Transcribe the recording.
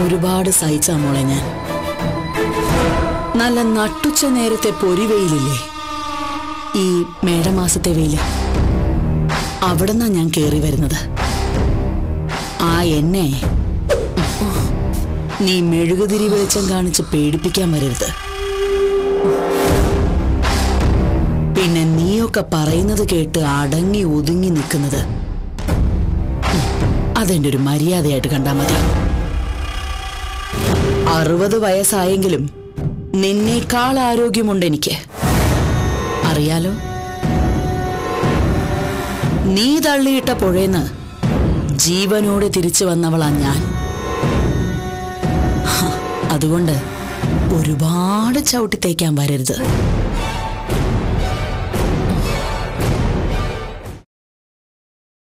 ഒരുപാട് സഹിച്ച മോളെ ഞാൻ നല്ല നട്ടുച്ച നേരത്തെ പൊരിവെയിലില്ലേ ഈ മേടമാസത്തെ വെയില് അവിടെന്നാ ഞാൻ കേറി വരുന്നത് ആ എന്നെ നീ മെഴുകുതിരി വെളിച്ചം കാണിച്ച് പേടിപ്പിക്കാൻ വരരുത് പിന്നെ നീയൊക്കെ പറയുന്നത് കേട്ട് അടങ്ങി ഒതുങ്ങി നിൽക്കുന്നത് അതെന്റെ ഒരു മര്യാദയായിട്ട് കണ്ടാ മതി അറുപത് വയസ്സായെങ്കിലും നിന്നേക്കാൾ ആരോഗ്യമുണ്ട് എനിക്ക് അറിയാലോ നീ തള്ളിയിട്ട പുഴേന്ന് ജീവനോടെ തിരിച്ചു വന്നവളാ ഞാൻ ഹ, അതുകൊണ്ട് ഒരുപാട് ചവിട്ടി തേക്കാൻ വരരുത്